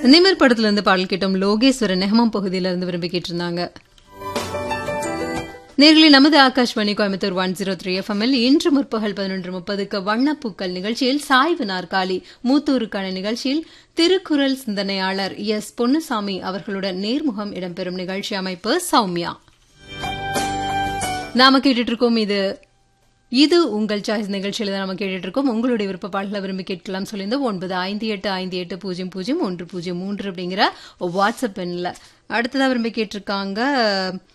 நிமிர் படத்துல இருந்து பாடல் கேட்டோம் லோகேஸ்வரன் நெஹமம் பகுதியில இருந்து விரும்பி கேட்டிருந்தாங்க நேர்களை நமது Akashvani Coimbatore one zero three எஃப்எம்எல் இன்று முற்பகல் பதினொன்று முப்பதுக்கு வண்ணப்பூக்கள் நிகழ்ச்சியில் சாய்வு நாற்காலி மூத்தூருக்கான நிகழ்ச்சியில் திருக்குறள் சிந்தனையாளர் எஸ் பொன்னுசாமி அவர்களுடன் நேர்முகம் இடம்பெறும் நிகழ்ச்சி அமைப்பு சௌமியா நாம கேட்டுட்டு இருக்கோம் இது இது உங்கள் சாய்ஸ் நிகழ்ச்சியில தான் நம்ம கேட்டுட்டு இருக்கோம் உங்களுடைய விருப்ப பாடல்களை விரும்பி கேட்கலாம் சொல்லியிருந்தோம் ஒன்பது ஐந்து எட்டு ஐந்து எட்டு பூஜ்ஜியம் பூஜ்ஜியம் ஒன்று பூஜ்ஜியம் மூன்று அப்படிங்கிற வாட்ஸ்அப் எண்ணில் அடுத்ததா விரும்பி கேட்டிருக்காங்க